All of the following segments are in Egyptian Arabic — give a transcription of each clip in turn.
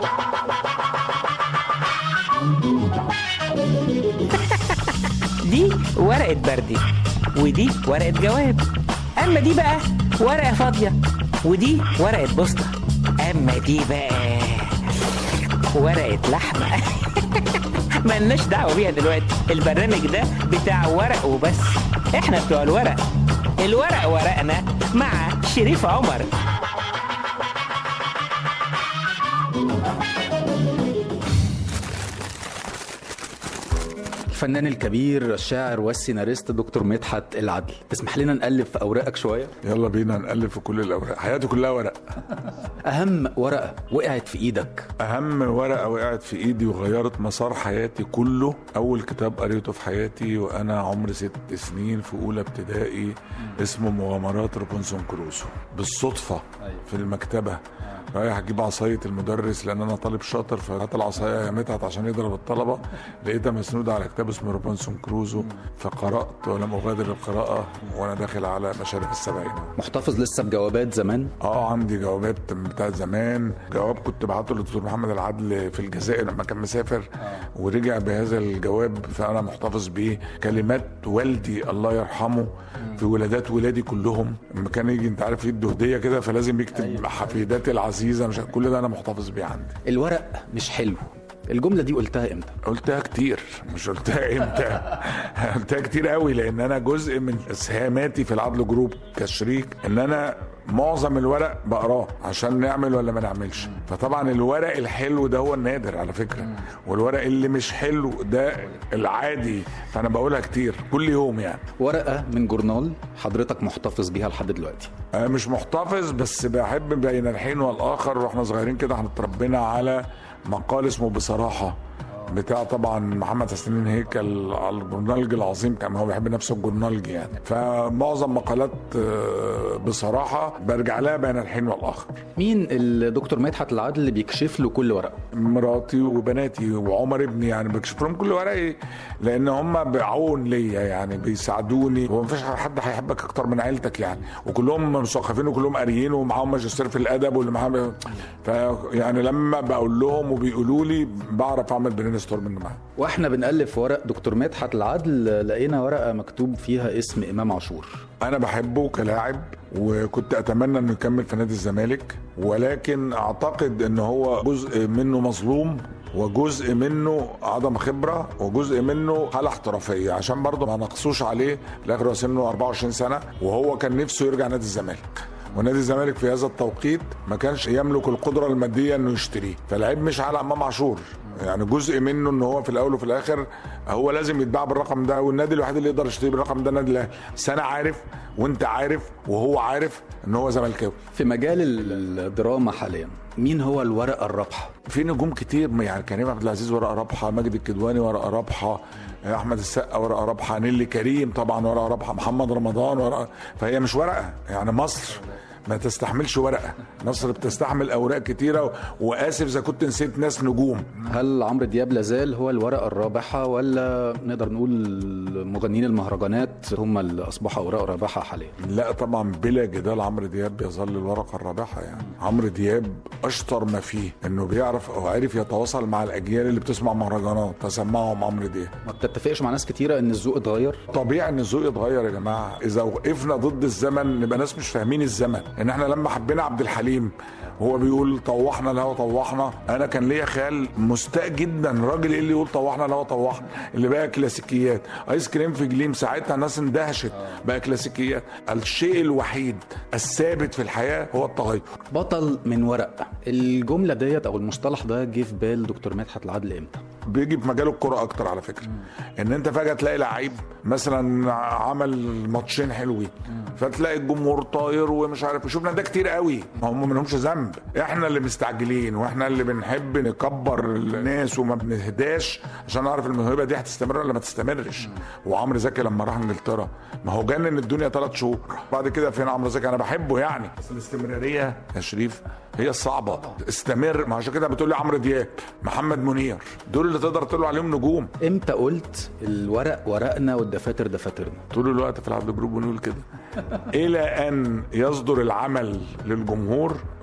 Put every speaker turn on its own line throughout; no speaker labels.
دي ورقة بردي ودي ورقة جواب أما دي بقى ورقة فاضية ودي ورقة بوسطة أما دي بقى ورقة لحمة ملناش دعوة بيها دلوقتي البرنامج ده بتاع ورق وبس احنا بتوع الورق الورق ورقنا مع شريف عمر
الفنان الكبير الشاعر والسيناريست دكتور مدحت العدل تسمح لنا نقلب في اوراقك شويه
يلا بينا نقلب في كل الاوراق حياتي كلها ورق
اهم ورقه وقعت في ايدك
اهم ورقه وقعت في ايدي وغيرت مسار حياتي كله اول كتاب قريته في حياتي وانا عمري ست سنين في اولى ابتدائي اسمه مغامرات روبنسون كروسو بالصدفه في المكتبه رايح اجيب عصايه المدرس لان انا طالب شاطر فهات العصايه يا مدحت عشان يضرب الطلبه لقيتها مسنوده على كتاب اسمه روبنسون كروزو فقرات ولم اغادر القراءه وانا داخل على مشارف السبعين
محتفظ لسه بجوابات زمان
اه عندي جوابات بتاعت زمان جواب كنت بعته للدكتور محمد العدل في الجزائر لما كان مسافر ورجع بهذا الجواب فانا محتفظ بيه كلمات والدي الله يرحمه في ولادات ولادي كلهم لما كان يجي انت عارف يده هديه كده فلازم يكتب حفيداتي العزيزه مش كل ده انا محتفظ بيه عندي
الورق مش حلو الجمله دي قلتها امتى
قلتها كتير مش قلتها امتى قلتها كتير قوي لان انا جزء من اسهاماتي في العدل جروب كشريك ان انا معظم الورق بقراه عشان نعمل ولا ما نعملش فطبعا الورق الحلو ده هو النادر على فكره والورق اللي مش حلو ده العادي فانا بقولها كتير كل يوم يعني
ورقه من جورنال حضرتك محتفظ بيها لحد دلوقتي
انا مش محتفظ بس بحب بين الحين والاخر واحنا صغيرين كده احنا اتربينا على مقال اسمه بصراحه بتاع طبعا محمد حسنين هيكل على الجورنالجي العظيم كان هو بيحب نفسه الجورنالجي يعني فمعظم مقالات آه، بصراحه برجع لها بين الحين والاخر
مين الدكتور مدحت العدل اللي بيكشف له كل ورقه
مراتي وبناتي وعمر ابني يعني بكشف لهم كل ورقي لان هم بعون ليا يعني بيساعدوني هو مفيش حد هيحبك اكتر من عيلتك يعني وكلهم مثقفين وكلهم قاريين ومعاهم ماجستير في الادب واللي معاهم فيعني لما بقول لهم وبيقولوا لي بعرف اعمل برين ستورمنج معاهم
واحنا بنقلب في ورق دكتور مدحت العدل لقينا ورقه مكتوب فيها اسم امام عاشور
انا بحبه كلاعب وكنت اتمنى انه يكمل في نادي الزمالك ولكن اعتقد ان هو جزء منه مظلوم وجزء منه عدم خبره وجزء منه حاله احترافيه عشان برضه ما نقصوش عليه في الاخر هو سنه 24 سنه وهو كان نفسه يرجع نادي الزمالك ونادي الزمالك في هذا التوقيت ما كانش يملك القدره الماديه انه يشتريه فالعيب مش على امام عاشور يعني جزء منه ان هو في الاول وفي الاخر هو لازم يتباع بالرقم ده والنادي الوحيد اللي يقدر يشتريه بالرقم ده النادي الاهلي بس انا عارف وانت عارف وهو عارف ان هو زملكاوي
في مجال الدراما حاليا مين هو الورقه الرابحه
في نجوم كتير يعني كريم عبد العزيز ورقه رابحه ماجد الكدواني ورقه رابحه احمد السقا ورقه رابحه نيلي كريم طبعا ورقه رابحه محمد رمضان ورقه فهي مش ورقه يعني مصر ما تستحملش ورقه مصر بتستحمل اوراق كتيره واسف اذا كنت نسيت ناس نجوم
هل عمرو دياب لازال هو الورقه الرابحه ولا نقدر نقول مغنيين المهرجانات هم اللي اصبحوا اوراق رابحه حاليا
لا طبعا بلا جدال عمرو دياب يظل الورقه الرابحه يعني عمرو دياب اشطر ما فيه انه بيعرف او عرف يتواصل مع الاجيال اللي بتسمع مهرجانات فسمعهم عمرو دياب
ما بتتفقش مع ناس كتيره ان الذوق اتغير
طبيعي ان الذوق يتغير يا جماعه اذا وقفنا ضد الزمن نبقى ناس مش فاهمين الزمن ان احنا لما حبينا عبد الحليم هو بيقول طوحنا الهوا طوحنا انا كان ليا خال مستاء جدا راجل ايه اللي يقول طوحنا الهوا طوحنا اللي بقى كلاسيكيات ايس كريم في جليم ساعتها الناس اندهشت بقى كلاسيكيات الشيء الوحيد الثابت في الحياه هو التغير
بطل من ورق الجمله ديت او المصطلح ده جه في بال دكتور مدحت العدل امتى
بيجي في مجال الكرة أكتر على فكرة إن أنت فجأة تلاقي لعيب مثلا عمل ماتشين حلوين فتلاقي الجمهور طاير ومش عارف شفنا ده كتير قوي هم ما لهمش ذنب إحنا اللي مستعجلين وإحنا اللي بنحب نكبر الناس وما بنهداش عشان نعرف الموهبة دي هتستمر ولا ما تستمرش وعمرو زكي لما راح انجلترا ما هو جنن الدنيا ثلاث شهور بعد كده فين عمرو زكي أنا بحبه يعني بس الاستمرارية يا شريف هي الصعبة استمر ما عشان كده بتقول لي عمرو دياب محمد منير دول اللي تقدر تقول عليهم نجوم
امتى قلت الورق ورقنا والدفاتر دفاترنا
طول الوقت في العبد جروب بنقول كده الى ان يصدر العمل للجمهور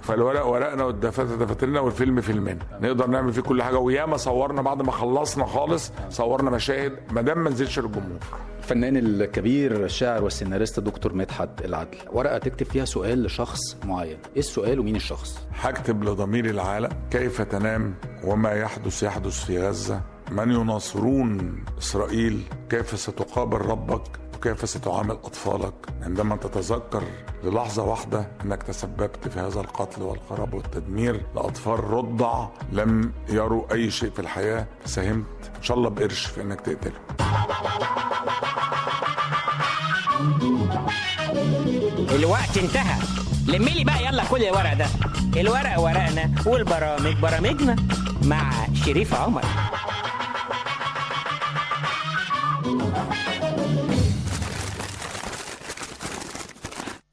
فالورق ورقنا والدفاتر دفاترنا والفيلم فيلمنا نقدر نعمل فيه كل حاجه وياما صورنا بعد ما خلصنا خالص صورنا مشاهد ما دام ما نزلش للجمهور
الفنان الكبير الشاعر والسيناريست دكتور مدحت العدل ورقه تكتب فيها سؤال لشخص معين ايه السؤال ومين الشخص
هكتب لضمير العالم كيف تنام وما يحدث يحدث في غزة من يناصرون إسرائيل كيف ستقابل ربك وكيف ستعامل أطفالك عندما تتذكر للحظة واحدة أنك تسببت في هذا القتل والخراب والتدمير لأطفال رضع لم يروا أي شيء في الحياة ساهمت إن شاء الله بقرش في أنك تقتله
الوقت انتهى لمي لي بقى يلا كل الورق ده الورق ورقنا والبرامج برامجنا مع شريف عمر